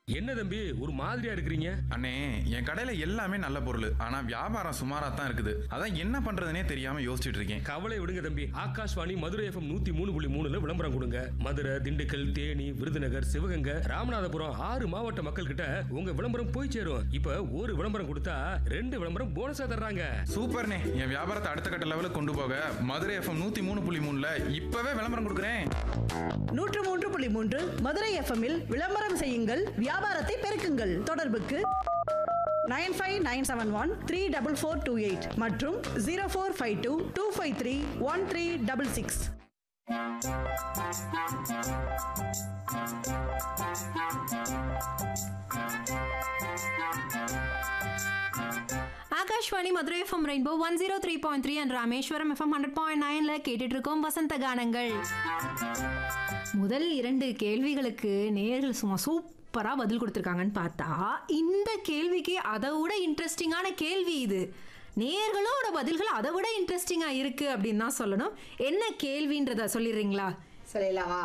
என்ன தம்பி ஒரு மாதிரியா இருக்கிறீங்க அண்ணே என் கடையில எல்லாமே நல்ல பொருள் ஆனா வியாபாரம் சுமாரா தான் இருக்குது அதான் என்ன பண்றதுனே தெரியாம யோசிச்சுட்டு இருக்கேன் கவலை விடுங்க தம்பி ஆகாஷ்வாணி மதுரை எஃப்எம் நூத்தி மூணு புள்ளி மூணுல விளம்பரம் கொடுங்க மதுரை திண்டுக்கல் தேனி விருதுநகர் சிவகங்கை ராமநாதபுரம் ஆறு மாவட்ட மக்கள் கிட்ட உங்க விளம்பரம் போய் சேரும் இப்ப ஒரு விளம்பரம் கொடுத்தா ரெண்டு விளம்பரம் போனஸா தர்றாங்க சூப்பர்ண்ணே என் வியாபாரத்தை அடுத்த கட்ட லெவலுக்கு கொண்டு போக மதுரை எஃப்எம் நூத்தி மூணு புள்ளி மூணுல இப்பவே விளம்பரம் கொடுக்குறேன் நூற்று மூன்று புள்ளி மூன்று மதுரை எஃப்எம்மில் விளம்பரம் செய்யுங்கள் வியாபாரத்தை பெருக்குங்கள் தொடர்புக்கு nine five nine seven one three double four two eight மற்றும் zero four five two two five three one three double six Akashvani Madurai FM rainbow one zero three point three and Rameswaram FM hundred point நைன்ல கேட்டுட்டு இருக்கோம் வசந்த கானங்கள் முதல் இரண்டு கேள்விகளுக்கு நேர்கள் சும்மா சூப்பரா பதில் கொடுத்துருக்காங்கன்னு பார்த்தா இந்த கேள்விக்கு அதை விட இன்ட்ரெஸ்டிங்கான கேள்வி இது நேர்களோட பதில்கள் அதை விட இன்ட்ரெஸ்டிங்கா இருக்கு அப்படின்னு தான் சொல்லணும் என்ன கேள்வின்றத சொல்லிடுறீங்களா சொல்லலாமா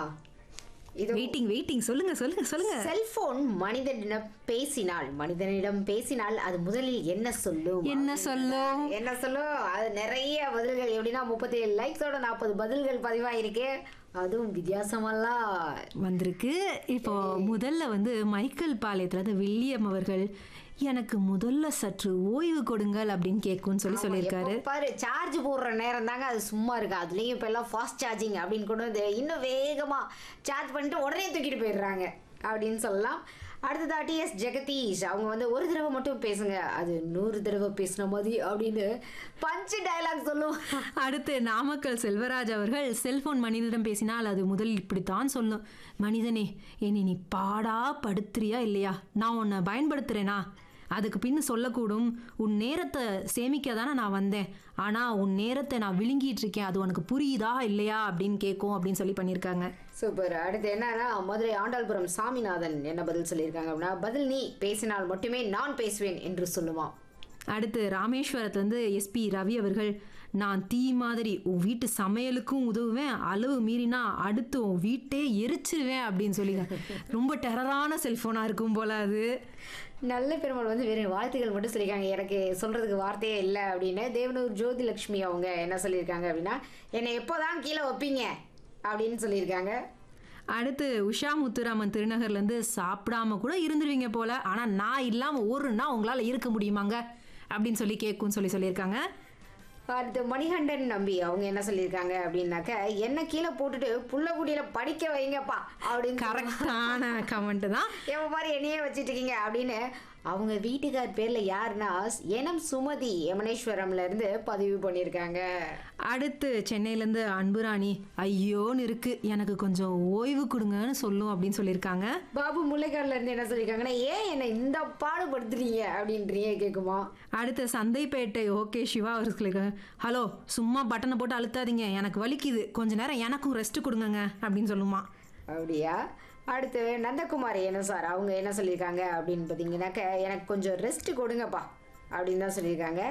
இது வெயிட்டிங் வெயிட்டிங் சொல்லுங்க சொல்லுங்க சொல்லுங்க செல்போன் மனிதனிடம் பேசினால் மனிதனிடம் பேசினால் அது முதலில் என்ன சொல்லும் என்ன சொல்லும் என்ன சொல்லும் அது நிறைய பதில்கள் எப்படின்னா முப்பத்தி ஏழு லைக்ஸோட நாற்பது பதில்கள் பதிவாயிருக்கு அதுவும் வித்தியாசமெல்லாம் வந்திருக்கு இப்போ முதல்ல வந்து மைக்கேல் பாளையத்துல இருந்து வில்லியம் அவர்கள் எனக்கு முதல்ல சற்று ஓய்வு கொடுங்கள் அப்படின்னு கேட்கும்னு சொல்லி சொல்லியிருக்காரு எப்ப பாரு சார்ஜ் போடுற நேரம் தாங்க அது சும்மா இருக்கு அதுலயும் இப்ப எல்லாம் ஃபாஸ்ட் சார்ஜிங் அப்படின்னு கொண்டு வந்து இன்னும் வேகமா சார்ஜ் பண்ணிட்டு உடனே தூக்கிட்டு போயிடுறாங்க அப்படின்னு சொல்லலாம் அடுத்ததா டிஎஸ் ஜெகதீஷ் அவங்க வந்து ஒரு தடவை மட்டும் பேசுங்க அது நூறு தடவை பேசின மாதிரி அப்படின்னு பஞ்சு டயலாக் சொல்லுவோம் அடுத்து நாமக்கல் செல்வராஜ் அவர்கள் செல்போன் மனிதனிடம் பேசினால் அது முதல் இப்படித்தான் சொல்லும் மனிதனே என்னை நீ பாடா படுத்துறியா இல்லையா நான் உன்னை பயன்படுத்துறேனா அதுக்கு பின்னு சொல்லக்கூடும் உன் நேரத்தை சேமிக்க தானே நான் வந்தேன் ஆனால் உன் நேரத்தை நான் விழுங்கிட்டு இருக்கேன் அது உனக்கு புரியுதா இல்லையா அப்படின்னு கேட்கும் அப்படின்னு சொல்லி பண்ணியிருக்காங்க சூப்பர் அடுத்து என்னன்னா மதுரை ஆண்டாள்புரம் சாமிநாதன் என்ன பதில் சொல்லியிருக்காங்க அப்படின்னா பதில் நீ பேசினால் மட்டுமே நான் பேசுவேன் என்று சொல்லுவான் அடுத்து ராமேஸ்வரத்துலேருந்து எஸ்பி ரவி அவர்கள் நான் தீ மாதிரி உன் வீட்டு சமையலுக்கும் உதவுவேன் அளவு மீறினா அடுத்து உன் வீட்டே எரிச்சிருவேன் அப்படின்னு சொல்லி ரொம்ப டெரரான செல்ஃபோனாக இருக்கும் போல அது நல்ல பெருமாள் வந்து வெறும் வாழ்த்துக்கள் மட்டும் சொல்லியிருக்காங்க எனக்கு சொல்றதுக்கு வார்த்தையே இல்லை அப்படின்னு தேவனூர் ஜோதி லட்சுமி அவங்க என்ன சொல்லியிருக்காங்க அப்படின்னா என்னை எப்போதான் கீழே வைப்பீங்க அப்படின்னு சொல்லியிருக்காங்க அடுத்து உஷா முத்துராமன் திருநகர்லேருந்து சாப்பிடாம கூட இருந்துருவீங்க போல ஆனால் நான் இல்லாமல் ஒரு நாள் உங்களால் இருக்க முடியுமாங்க அப்படின்னு சொல்லி கேட்கும்னு சொல்லி சொல்லியிருக்காங்க அடுத்து மணிகண்டன் நம்பி அவங்க என்ன சொல்லியிருக்காங்க அப்படின்னாக்க என்ன கீழே போட்டுட்டு புள்ளக்குடியில படிக்க வைங்கப்பா அப்படின்னு கரெக்டான கமெண்ட் தான் எவ மாதிரி என்னையே வச்சிட்டு இருக்கீங்க அப்படின்னு அவங்க வீட்டுக்கார் பேர்ல யாருன்னா எனம் சுமதி யமனேஸ்வரம்ல இருந்து பதிவு பண்ணியிருக்காங்க அடுத்து சென்னையிலேருந்து அன்புராணி ஐயோன்னு இருக்கு எனக்கு கொஞ்சம் ஓய்வு கொடுங்கன்னு சொல்லும் அப்படின்னு சொல்லியிருக்காங்க பாபு முல்லைக்காடுல இருந்து என்ன சொல்லியிருக்காங்கன்னா ஏன் என்னை இந்த பாடுபடுத்துறீங்க அப்படின்றீங்க கேக்குமா அடுத்து சந்தைப்பேட்டை ஓகே சிவா அவர் சொல்லியிருக்காங்க ஹலோ சும்மா பட்டனை போட்டு அழுத்தாதீங்க எனக்கு வலிக்குது கொஞ்ச நேரம் எனக்கும் ரெஸ்ட் கொடுங்கங்க அப்படின்னு சொல்லுமா அப்படியா அடுத்து நந்தகுமார் என்ன சார் அவங்க என்ன சொல்லியிருக்காங்க அப்படின்னு பார்த்தீங்கன்னாக்க எனக்கு கொஞ்சம் ரெஸ்ட் கொடுங்கப்பா அப்படின்னு தான் சொல்லியிருக்காங்க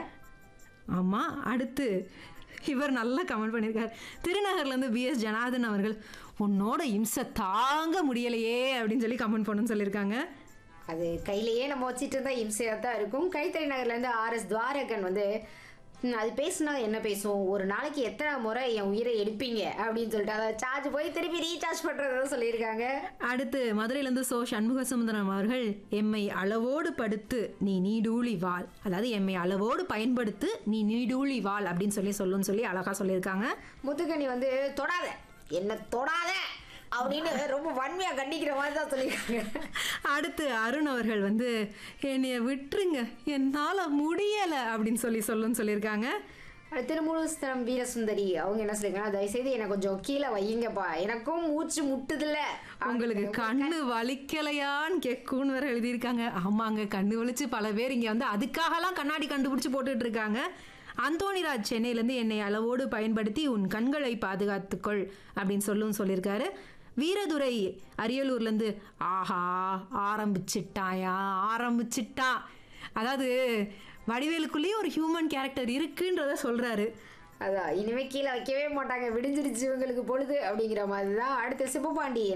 ஆமாம் அடுத்து இவர் நல்லா கமெண்ட் பண்ணியிருக்கார் திருநகர்லேருந்து பிஎஸ் ஜனார்தன் அவர்கள் உன்னோட இம்சை தாங்க முடியலையே அப்படின்னு சொல்லி கமெண்ட் பண்ணுன்னு சொல்லியிருக்காங்க அது கையிலேயே நம்ம வச்சுட்டு இருந்தா இம்சையாக தான் இருக்கும் கைத்தறி நகர்லேருந்து ஆர்எஸ் துவாரகன் வந்து "ம், அது பேசுனா என்ன பேசும் ஒரு நாளைக்கு எத்தனை முறை என் உயிரை எடுப்பீங்க அப்படின்னு சொல்லிட்டு அதை சார்ஜ் போய் திருப்பி ரீசார்ஜ் பண்ணுறதா சொல்லியிருக்காங்க அடுத்து மதுரையிலேருந்து சோ சண்முக சுந்தரம் அவர்கள் எம்மை அளவோடு படுத்து நீ நீடூழி வாழ் அதாவது எம்மை அளவோடு பயன்படுத்து நீ நீடூழி வாழ் அப்படின்னு சொல்லி சொல்லுன்னு சொல்லி அழகா சொல்லியிருக்காங்க முத்துக்கனி வந்து தொடாத என்ன தொடாத அப்படின்னு ரொம்ப வன்மையாக கண்டிக்கிற மாதிரி தான் சொல்லியிருக்காங்க அடுத்து அருண் அவர்கள் வந்து என்னைய விட்டுருங்க என்னால் முடியலை அப்படின்னு சொல்லி சொல்லுன்னு சொல்லியிருக்காங்க அடுத்து திருமூலஸ்தரம் வீரசுந்தரி அவங்க என்ன சொல்லியிருக்காங்க தயவுசெய்து எனக்கு கொஞ்சம் கீழே வையுங்கப்பா எனக்கும் மூச்சு முட்டுதில்ல உங்களுக்கு கண்ணு வலிக்கலையான்னு கேட்கும்னு வேற எழுதியிருக்காங்க ஆமாங்க கண்ணு வலிச்சு பல பேர் இங்கே வந்து அதுக்காகலாம் கண்ணாடி கண்டுபிடிச்சு போட்டுட்டு இருக்காங்க அந்தோணிராஜ் சென்னையிலேருந்து என்னை அளவோடு பயன்படுத்தி உன் கண்களை பாதுகாத்துக்கொள் அப்படின்னு சொல்லும் சொல்லியிருக்காரு வீரதுரை அரியலூர்லேருந்து ஆஹா ஆரம்பிச்சிட்டாயா ஆரம்பிச்சிட்டா அதாவது வடிவேலுக்குள்ளேயே ஒரு ஹியூமன் கேரக்டர் இருக்குன்றத சொல்றாரு அதான் இனிமே கீழே வைக்கவே மாட்டாங்க விடிஞ்சிருச்சு இவங்களுக்கு பொழுது அப்படிங்கிற மாதிரி தான் அடுத்து சிவபாண்டி